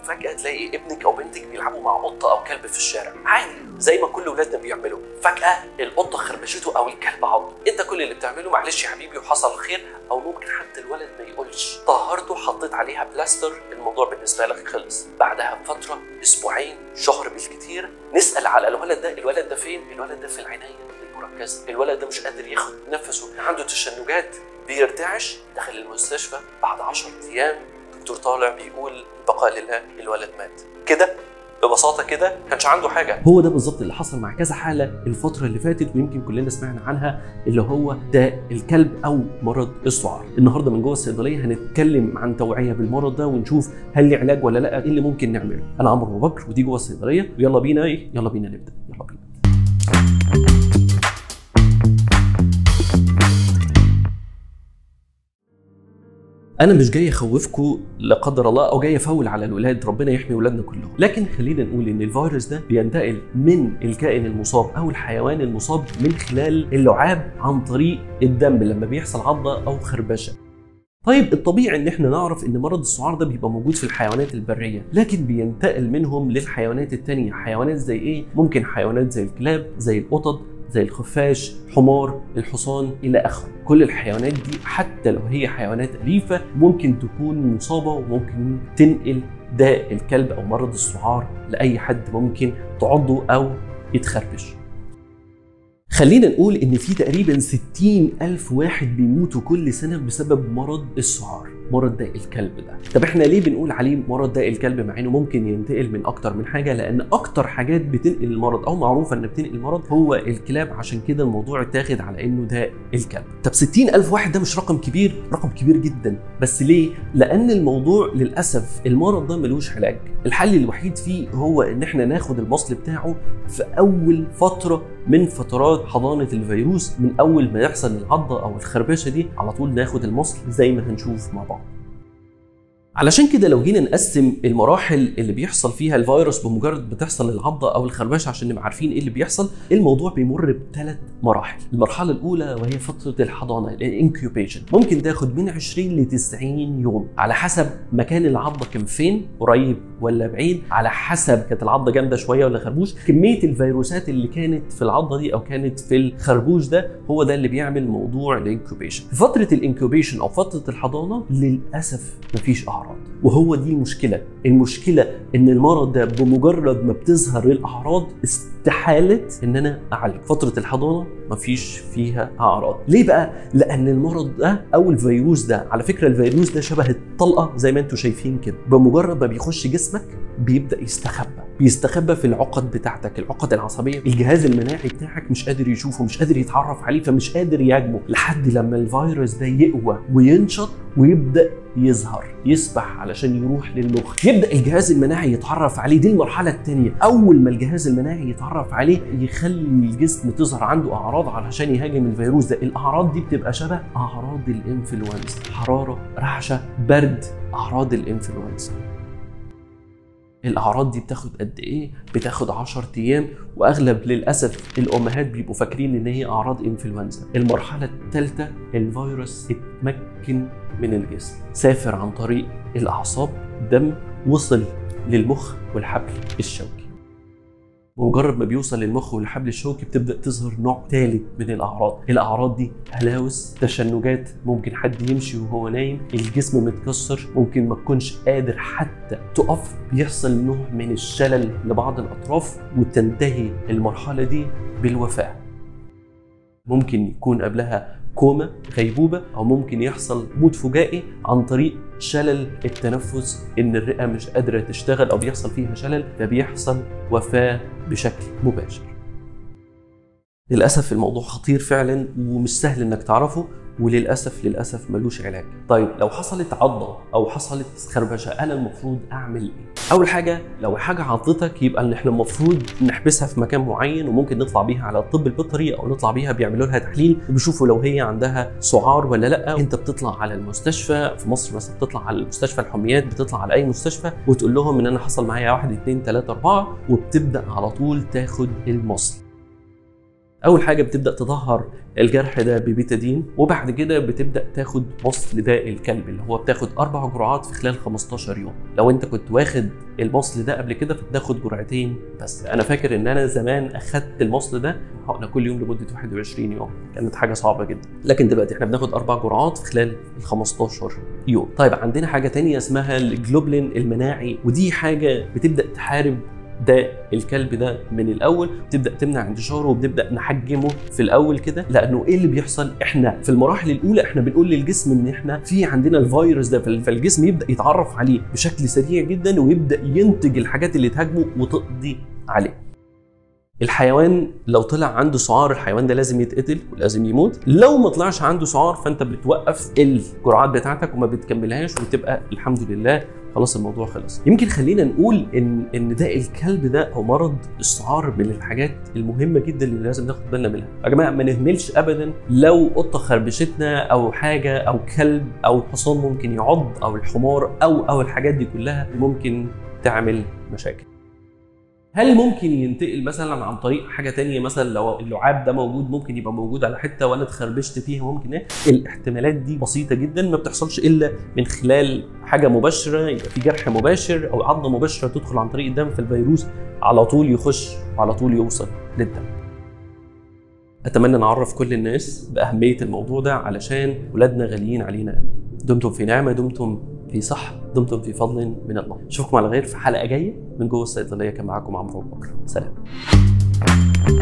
وفجاه تلاقي ابنك او بنتك بيلعبوا مع قطه او كلب في الشارع عادي زي ما كل ولادنا بيعملوا فجاه القطه خربشته او الكلب عض انت كل اللي بتعمله معلش يا حبيبي وحصل خير او ممكن حتى الولد ما يقولش طهرته حطيت عليها بلاستر الموضوع بالنسبه لك خلص بعدها بفتره اسبوعين شهر بالكتير نسال على الولد ده الولد ده فين الولد ده في العنايه المركزه الولد ده مش قادر ياخد نفسه عنده تشنجات بيرتعش دخل المستشفى بعد 10 ايام دكتور طالع بيقول بقاء لله الولد مات كده ببساطه كده كانش عنده حاجه هو ده بالظبط اللي حصل مع كذا حاله الفتره اللي فاتت ويمكن كلنا سمعنا عنها اللي هو ده الكلب او مرض السعار النهارده من جوه الصيدليه هنتكلم عن توعيه بالمرض ده ونشوف هل ليه علاج ولا لا ايه اللي ممكن نعمله انا عمرو ابو بكر ودي جوه الصيدليه ويلا بينا ايه يلا بينا نبدا يلا بينا انا مش جاي اخوفكم لا قدر الله او جاي افول على الولاد ربنا يحمي ولادنا كلهم لكن خلينا نقول ان الفيروس ده بينتقل من الكائن المصاب او الحيوان المصاب من خلال اللعاب عن طريق الدم لما بيحصل عضه او خربشه طيب الطبيعي ان احنا نعرف ان مرض السعار ده بيبقى موجود في الحيوانات البريه لكن بينتقل منهم للحيوانات التانية حيوانات زي ايه ممكن حيوانات زي الكلاب زي القطط زي الخفاش حمار الحصان الى اخره كل الحيوانات دي حتى لو هي حيوانات اليفه ممكن تكون مصابه وممكن تنقل داء الكلب او مرض السعار لاي حد ممكن تعضه او يتخربش خلينا نقول ان في تقريبا 60 الف واحد بيموتوا كل سنه بسبب مرض السعار مرض داء الكلب ده طب احنا ليه بنقول عليه مرض داء الكلب مع انه ممكن ينتقل من اكتر من حاجه لان اكتر حاجات بتنقل المرض او معروفه ان بتنقل المرض هو الكلاب عشان كده الموضوع اتاخد على انه داء الكلب طب 60 الف واحد ده مش رقم كبير رقم كبير جدا بس ليه لان الموضوع للاسف المرض ده ملوش علاج الحل الوحيد فيه هو ان احنا ناخد المصل بتاعه في اول فتره من فترات حضانه الفيروس من اول ما يحصل العضه او الخربشه دي على طول ناخد المصل زي ما هنشوف مع بعض علشان كده لو جينا نقسم المراحل اللي بيحصل فيها الفيروس بمجرد بتحصل العضه او الخربشه عشان نبقى عارفين ايه اللي بيحصل الموضوع بيمر بثلاث مراحل المرحله الاولى وهي فتره الحضانه الانكيوبيشن ممكن تاخد من 20 ل 90 يوم على حسب مكان العضه كان فين قريب ولا بعيد على حسب كانت العضه جامده شويه ولا خربوش كميه الفيروسات اللي كانت في العضه دي او كانت في الخربوش ده هو ده اللي بيعمل موضوع الانكيوبيشن في فتره الانكيوبيشن او فتره الحضانه للاسف مفيش اعراض وهو دي المشكله المشكله ان المرض ده بمجرد ما بتظهر الاعراض استحاله ان انا اعالج فتره الحضانه مفيش فيها اعراض ليه بقى لان المرض ده او الفيروس ده على فكره الفيروس ده شبه الطلقه زي ما انتم شايفين كده بمجرد ما بيخش جسمك بيبدا يستخبى بيستخبى في العقد بتاعتك العقد العصبيه الجهاز المناعي بتاعك مش قادر يشوفه مش قادر يتعرف عليه فمش قادر يهاجمه لحد لما الفيروس ده يقوى وينشط ويبدا يظهر يسبح علشان يروح للمخ يبدا الجهاز المناعي يتعرف عليه دي المرحله الثانيه اول ما الجهاز المناعي يتعرف عليه يخلي الجسم تظهر عنده اعراض علشان يهاجم الفيروس ده الاعراض دي بتبقى شبه اعراض الانفلونزا حراره رعشه برد اعراض الانفلونزا الاعراض دي بتاخد قد ايه بتاخد 10 ايام واغلب للاسف الامهات بيبقوا فاكرين ان هي اعراض انفلونزا المرحله الثالثه الفيروس اتمكن من الجسم سافر عن طريق الاعصاب دم وصل للمخ والحبل الشوكي بمجرد ما بيوصل للمخ والحبل الشوكي بتبدا تظهر نوع ثالث من الاعراض الاعراض دي هلاوس تشنجات ممكن حد يمشي وهو نايم الجسم متكسر ممكن ما تكونش قادر حتى تقف بيحصل نوع من الشلل لبعض الاطراف وتنتهي المرحله دي بالوفاه ممكن يكون قبلها كوما غيبوبه او ممكن يحصل موت فجائي عن طريق شلل التنفس ان الرئه مش قادره تشتغل او بيحصل فيها شلل فبيحصل وفاه بشكل مباشر. للاسف الموضوع خطير فعلا ومش سهل انك تعرفه وللاسف للاسف ملوش علاج. طيب لو حصلت عضه او حصلت خربشه انا المفروض اعمل ايه؟ اول حاجه لو حاجه عضتك يبقى ان احنا المفروض نحبسها في مكان معين وممكن نطلع بيها على الطب البيطري او نطلع بيها بيعملوا لها تحليل بيشوفوا لو هي عندها سعار ولا لا انت بتطلع على المستشفى في مصر مثلا بتطلع على المستشفى الحميات بتطلع على اي مستشفى وتقول لهم ان انا حصل معايا واحد اثنين ثلاثه اربعه وبتبدا على طول تاخد المصل اول حاجه بتبدا تطهر الجرح ده ببيتادين وبعد كده بتبدا تاخد مصل داء الكلب اللي هو بتاخد اربع جرعات في خلال 15 يوم لو انت كنت واخد المصل ده قبل كده فبتاخد جرعتين بس انا فاكر ان انا زمان اخدت المصل ده حقنه كل يوم لمده 21 يوم كانت حاجه صعبه جدا لكن دلوقتي احنا بناخد اربع جرعات في خلال ال 15 يوم طيب عندنا حاجه تانية اسمها الجلوبلين المناعي ودي حاجه بتبدا تحارب ده الكلب ده من الاول بتبدا تمنع انتشاره وبنبدا نحجمه في الاول كده لانه ايه اللي بيحصل احنا في المراحل الاولى احنا بنقول للجسم ان احنا في عندنا الفيروس ده فال- فالجسم يبدا يتعرف عليه بشكل سريع جدا ويبدا ينتج الحاجات اللي تهاجمه وتقضي عليه الحيوان لو طلع عنده سعار الحيوان ده لازم يتقتل ولازم يموت لو ما طلعش عنده سعار فانت بتوقف الجرعات بتاعتك وما بتكملهاش وتبقى الحمد لله خلاص الموضوع خلص يمكن خلينا نقول ان ان ده الكلب ده او مرض السعار من الحاجات المهمه جدا اللي لازم ناخد بالنا منها يا جماعه ما نهملش ابدا لو قطه خربشتنا او حاجه او كلب او حصان ممكن يعض او الحمار او او الحاجات دي كلها ممكن تعمل مشاكل هل ممكن ينتقل مثلا عن طريق حاجه تانية مثلا لو اللعاب ده موجود ممكن يبقى موجود على حته وانا اتخربشت فيها ممكن ايه الاحتمالات دي بسيطه جدا ما بتحصلش الا من خلال حاجه مباشره يبقى في جرح مباشر او عضه مباشره تدخل عن طريق الدم فالفيروس على طول يخش وعلى طول يوصل للدم اتمنى نعرف كل الناس باهميه الموضوع ده علشان ولادنا غاليين علينا قوي دمتم في نعمه دمتم في صحه دمتم في فضل من الله اشوفكم على خير في حلقه جايه من جوه الصيدليه كان معاكم عمرو بكر سلام